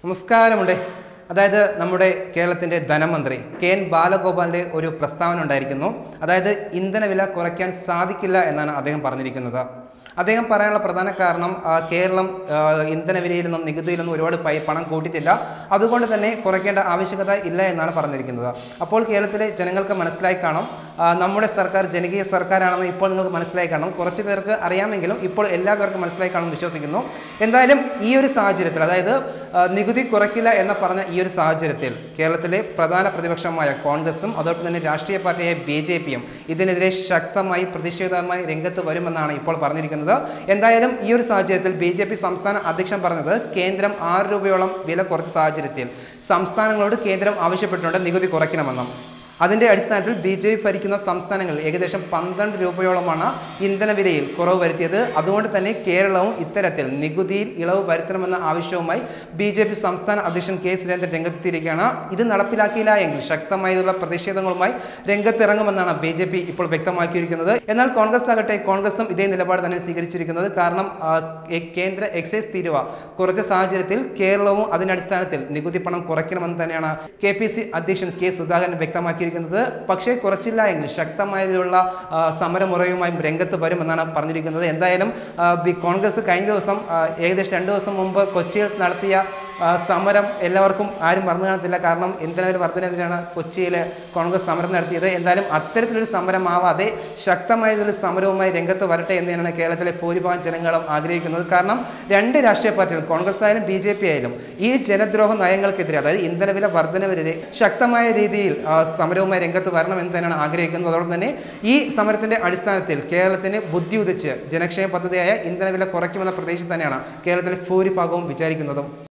നമസ്കാരമുണ്ട് അതായത് നമ്മുടെ കേരളത്തിന്റെ ധനമന്ത്രി കെ എൻ ബാലഗോപാലിന്റെ ഒരു പ്രസ്താവന ഉണ്ടായിരിക്കുന്നു അതായത് ഇന്ധനവില കുറയ്ക്കാൻ സാധിക്കില്ല എന്നാണ് അദ്ദേഹം പറഞ്ഞിരിക്കുന്നത് അദ്ദേഹം പറയാനുള്ള പ്രധാന കാരണം ആ, കേരളം ആ, ഇന്ധനവിലയിൽ നിന്നും നികുതിയിൽ നിന്നും ഒരുപാട് പൈ പണം കൂട്ടിയിട്ടില്ല അതുകൊണ്ട് തന്നെ കുറയ്ക്കേണ്ട ആവശ്യകത ഇല്ല എന്നാണ് പറഞ്ഞിരിക്കുന്നത് അപ്പോൾ കേരളത്തിലെ ജനങ്ങൾക്ക് മനസ്സിലായി കാണും ആ, നമ്മുടെ സർക്കാർ ജനകീയ സർക്കാരാണെന്ന് ഇപ്പോൾ നിങ്ങൾക്ക് മനസ്സിലായി കാണും കുറച്ച് പേർക്ക് അറിയാമെങ്കിലും ഇപ്പോൾ എല്ലാ പേർക്കും മനസ്സിലായി കാണും വിശ്വസിക്കുന്നു എന്തായാലും ഈ ഒരു സാഹചര്യത്തിൽ അതായത് ആ, നികുതി കുറയ്ക്കില്ല എന്ന് പറഞ്ഞ ഈ ഒരു സാഹചര്യത്തിൽ കേരളത്തിലെ പ്രധാന പ്രതിപക്ഷമായ കോൺഗ്രസും അതോടൊപ്പം തന്നെ രാഷ്ട്രീയ പാർട്ടിയായ ബി ജെ പിയും ഇതിനെതിരെ ശക്തമായി പ്രതിഷേധമായി രംഗത്ത് വരുമെന്നാണ് ഇപ്പോൾ പറഞ്ഞിരിക്കുന്നത് എന്തായാലും ഈ ഒരു സാഹചര്യത്തിൽ ബി ജെ പി സംസ്ഥാന അധ്യക്ഷൻ പറഞ്ഞത് കേന്ദ്രം ആറ് രൂപയോളം വില കുറച്ച സാഹചര്യത്തിൽ സംസ്ഥാനങ്ങളോട് കേന്ദ്രം ആവശ്യപ്പെട്ടിട്ടുണ്ട് നികുതി കുറയ്ക്കണമെന്നും അതിന്റെ അടിസ്ഥാനത്തിൽ ബി ജെ പി ഭരിക്കുന്ന സംസ്ഥാനങ്ങളിൽ ഏകദേശം പന്ത്രണ്ട് രൂപയോളമാണ് ഇന്ധനവിലയിൽ കുറവ് വരുത്തിയത് അതുകൊണ്ട് തന്നെ കേരളവും ഇത്തരത്തിൽ നികുതിയിൽ ഇളവ് വരുത്തണമെന്ന ആവശ്യവുമായി ബി ജെ പി സംസ്ഥാന അധ്യക്ഷൻ കെ സുരേന്ദ്രൻ രംഗത്തെത്തിയിരിക്കുകയാണ് ഇത് നടപ്പിലാക്കിയില്ല എങ്കിൽ ശക്തമായുള്ള പ്രതിഷേധങ്ങളുമായി രംഗത്തിറങ്ങുമെന്നാണ് ബി ജെ പി ഇപ്പോൾ വ്യക്തമാക്കിയിരിക്കുന്നത് എന്നാൽ കോൺഗ്രസ് ആകട്ടെ കോൺഗ്രസും ഇതേ നിലപാട് തന്നെ സ്വീകരിച്ചിരിക്കുന്നത് കാരണം ആ, എ- കേന്ദ്ര എക്സൈസ് തീരുവ കുറച്ച സാഹചര്യത്തിൽ കേരളവും അതിന്റെ അടിസ്ഥാനത്തിൽ നികുതി പണം കുറയ്ക്കണമെന്ന് തന്നെയാണ് കെ പി സി അധ്യക്ഷൻ കെ സുധാകരൻ വ്യക്തമാക്കിയിരിക്കുന്നത് പക്ഷേ കുറച്ചില്ല എങ്കിൽ ശക്തമായതിലുള്ള ആ, സമരമുറയുമായും രംഗത്ത് വരുമെന്നാണ് പറഞ്ഞിരിക്കുന്നത് എന്തായാലും ആ, ബി- കോൺഗ്രസ് കഴിഞ്ഞ ദിവസം ആ, ഏകദേശം രണ്ട് ദിവസം മുമ്പ് കൊച്ചിയിൽ നടത്തിയ ആ, സമരം എല്ലാവർക്കും ആരും മറന്നു കാണത്തില്ല കാരണം ഇന്ധനവില വർധനവിലാണ് കൊച്ചിയിൽ കോൺഗ്രസ് സമരം നടത്തിയത് എന്തായാലും അത്തരത്തിലൊരു സമരമാവാതെ ശക്തമായതൊരു സമരവുമായി രംഗത്ത് വരട്ടെ എന്ന് തന്നെയാണ് കേരളത്തിലെ ഭൂരിഭാഗം ജനങ്ങളും ആഗ്രഹിക്കുന്നത് കാരണം രണ്ട് രാഷ്ട്രീയ പാർട്ടികൾ കോൺഗ്രസ് ആയാലും ബി ജെ പി ആയാലും ഈ ജനദ്രോഹ നയങ്ങൾക്കെതിരെ അതായത് ഇന്ധനവില വർധനവിനെതിരെ ശക്തമായ രീതിയിൽ ആ, സമരവുമായി രംഗത്ത് വരണം എന്ന് തന്നെയാണ് ആഗ്രഹിക്കുന്നത് അതോടൊപ്പം തന്നെ ഈ സമരത്തിന്റെ അടിസ്ഥാനത്തിൽ കേരളത്തിന് ബുദ്ധി ഉദിച്ച് ജനക്ഷേമ പദ്ധതിയായ ഇന്ധനവില കുറയ്ക്കുമെന്ന പ്രതീക്ഷ തന്നെയാണ് കേരളത്തിലെ ഭൂരിഭാഗവും വിചാരിക്കുന്നതും